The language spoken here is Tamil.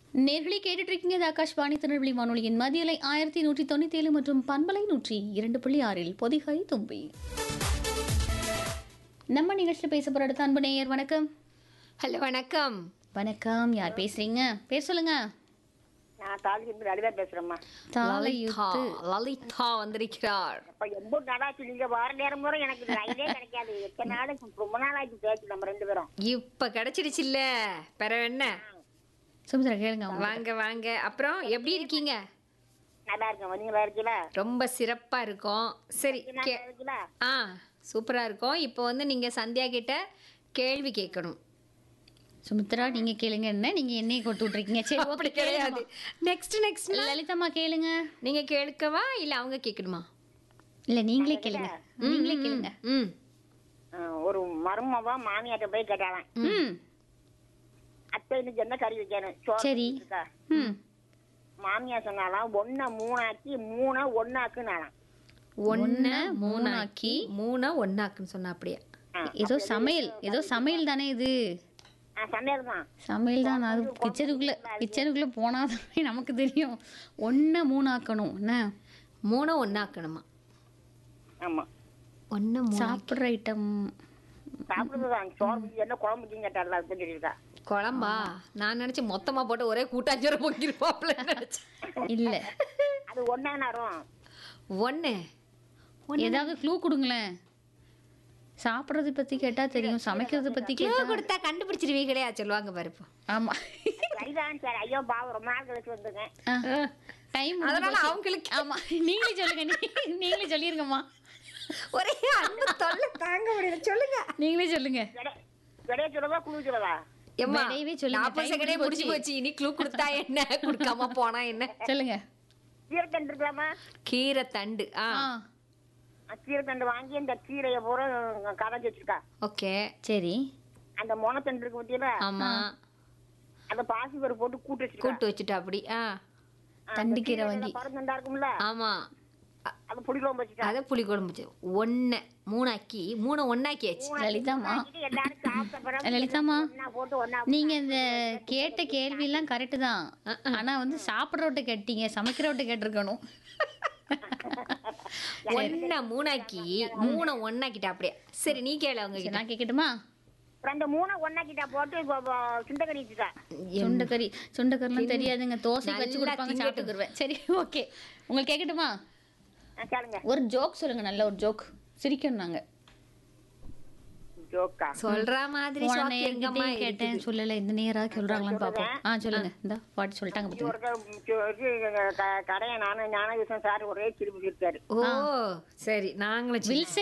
நேர்களை கேட்டுட்டு இருக்கீங்க இது ஆகாஷ்வாணி திருநெல்வேலி வானொலியின் மதியலை ஆயிரத்தி நூற்றி தொண்ணூத்தி ஏழு மற்றும் பண்பலை நூற்றி இரண்டு புள்ளி ஆறில் பொதிகை தும்பி நம்ம நிகழ்ச்சியில் பேச போற அடுத்த அன்பு நேயர் வணக்கம் ஹலோ வணக்கம் வணக்கம் யார் பேசுறீங்க பேர் சொல்லுங்க நான் தாலிக்கு லலிதா பேசுறேம்மா தாலை லலிதா யுத்து லலிதா வந்திருக்கிறார் அப்ப எவ்வளவு நாளாச்சு நீங்க வார நேரம் பூரா எனக்கு லைனே கிடைக்காது எத்தனை நாளைக்கு ரொம்ப நாள் ஆச்சு பேச்சு நம்ம ரெண்டு பேரும் இப்ப கிடைச்சிடுச்சுல்ல பிற என்ன சுமித்ரா கேளுங்க அவங்க. வாங்க வாங்க அப்புறம் எப்படி இருக்கீங்க நல்லா இருக்கேன் நீங்களா இருக்கீங்களா ரொம்ப சிறப்பா இருக்கோம் சரி நல்லா கே- இருக்கீங்களா ஆ சூப்பரா இருக்கோம் இப்போ வந்து நீங்க சந்தியா கிட்ட கேள்வி கேட்கணும் சுமித்ரா நீங்க கேளுங்க என்ன நீங்க என்னைய கொட்டு விட்டுருக்கீங்க சரி அப்படி okay, கிடையாது நெக்ஸ்ட் நெக்ஸ்ட் கேளுங்கம்மா. லலிதாம்மா கேளுங்க நீங்க கேட்கவா இல்ல அவங்க கேட்கணுமா இல்ல நீங்களே கேளுங்க நீங்களே கேளுங்க ம் ஆ, ஒரு மருமவா மாமியாட்ட போய் கேட்டாலாம் ம் அத்தை இன்னைக்கு என்ன கறி வைக்கணும் சோறு சரி. இருக்கா? ம் மாமியா சொன்னாலாம் ஒன்ன மூணாக்கி மூண ஒன்னாக்குனாலாம் ஒன்னு மூணாக்கி, மூணாக்கி மூணா ஒன்னாக்குன்னு சொன்னா அப்படியே ஏதோ சமையல் ஏதோ சமையல் தானே இது சமையல் தான் சமையல் தான் அது கிச்சனுக்குள்ள கிச்சனுக்குள்ள போனாதான் நமக்கு தெரியும் ஒன்றை மூணாக்கணும் என்ன மூணை ஒன்னாக்கணுமா ஆமா ஒன்னு மூணு சாப்பிட்ற ஐட்டம் சாப்பிடுறதுதான் சோறு ஊத்தி என்ன குழம்பு வச்சுன்னு கேட்டால அது சொல்லியிருக்கா குழம்பா நான் நினைச்சேன் மொத்தமா போட்டு ஒரே கூட்டாஞ்சோர பொங்கிருப்பாப்ல நினைச்சேன் இல்ல அது ஒன்னா நேரம் ஒன்னு ஏதாவது க்ளூ கொடுங்களேன் சாப்பிட்றது பத்தி கேட்டா தெரியும் சமைக்கிறது பத்தி கிலோ கேட்டா கொடுத்தா கண்டுபிடிச்சிருவீங்களே சொல்லுவாங்க பாரு இப்போ ஆமா சரிதான் சரி ஐயோ பாவம் ரொம்ப நாள் கழிச்சு வந்துருக்கேன் டைம் அதனால அவங்களுக்கு ஆமா நீங்களே சொல்லுங்க நீ- நீங்களே சொல்லிருங்கம்மா ஒரே அன்பு தொல்லை தாங்க முடியல சொல்லுங்க நீங்களே சொல்லுங்க விடை விடைய சொல்லவா குழு சொல்லவா எம்மா விடையவே சொல்லுங்க. நாற்பது time செகண்டே முடிஞ்சு முடிஞ்சு போச்சு இனி க்ளூ கொடுத்தா என்ன கொடுக்காம போனா என்ன சொல்லுங்க கீரைத்தண்டு இருக்கலாமா கீரை தண்டு ஆ ஆ கீரைத்தண்டு வாங்கி அந்த கீரையை பூரா கரைச்சி வச்சிருக்கா ஓகே சரி அந்த முனத்தண்டு இருக்கு பத்தியில ஆமா அந்த பாசி பருப்பு போட்டு கூட்டு வச்சிருக்கா கூட்டு வச்சுட்டா அப்படி ஆ தண்டு கீரை வாங்கி பறந்துண்டா இருக்கும்ல ஆமா அது புளி குழம்பு வச்சுட்டா அத புளி குழம்பு வச்சு ஒன்னு மூணாக்கி மூணு ஒன்னாக்கியாச்சு லலிதாம்மா இது எல்லாரும் சாப்பிட்ட பிறகு லலிதாம்மா ஒண்ணா போட்டு ஒண்ணா நீங்க இந்த கேட்ட கேள்வி எல்லாம் கரெக்ட் தான் ஆனா வந்து சாப்பிட்றவட்ட கேட்டீங்க சமைக்கிறவட்ட கேட்டிருக்கணும் ஒன்ன மூணாக்கி மூணு ஒன்னாக்கிட்டா அப்படியே சரி நீ கேளு அவங்க சரி, கிட்ட நான் கேட்கட்டுமா அப்புறம் அந்த மூணை ஒண்ணா கிட்ட போட்டு இப்போ இப்போ சுண்டக்கறி வச்சுட்டா சுண்டக்கறி சுண்டக்கறிலாம் தெரியாதுங்க தோசை வச்சு நல்லா கொடுப்பாங்க திங்கட்டும். சாப்பிட்டுக்குருவேன் சரி ஓகே உங்களுக்கு கேட்கட்டுமா ஆ, கேளுங்க ஒரு ஜோக் சொல்லுங்க நல்ல ஒரு ஜோக் சிரிக்கணும் நாங்க ஜோக்கா சொல்ற மாதிரி போன shock எங்கம்மா நேர்கிட்டயும் கேட்டேன் இருக்குது? சொல்லல இந்த நேராவது சொல்றாங்களான்னு பாப்போம் ஆ சொல்லுங்க இந்த பாட்டி சொல்லிட்டாங்க இது பாத்தீங்களா ஒரு க- க- கடையை நானும் ஞான சார் ஒரே சிரிப்பு சிரிச்சாரு ஓ சரி நாங்களும் சின்ன- வில்சன்